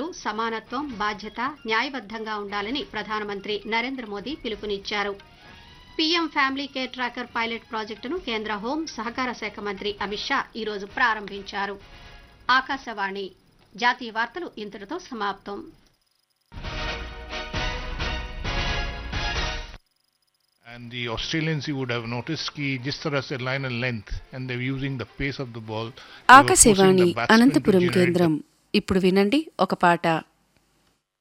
సమానత్వం బాధ్యత న్యాయబద్ధంగా ఉండాలని ప్రధానమంత్రి నరేంద్ర మోదీ పిలుపునిచ్చారు PM family care tracker pilot ప్రాజెక్టును కేంద్ర హోం సహకార శాఖ మంత్రి అమిత్ షా ఈరోజు ప్రారంభించారు ఆకాశవాణి జాతీయ వార్తలు ఇంతటితో సమాప్తం And the Australians, you would have noticed कि जिस तरह से line and length, and they're using the pace of the ball. they were forcing Akashvani the batsman to Anantapuram generate కేంద్రం ఇప్పుడు వినండి ఒక పాట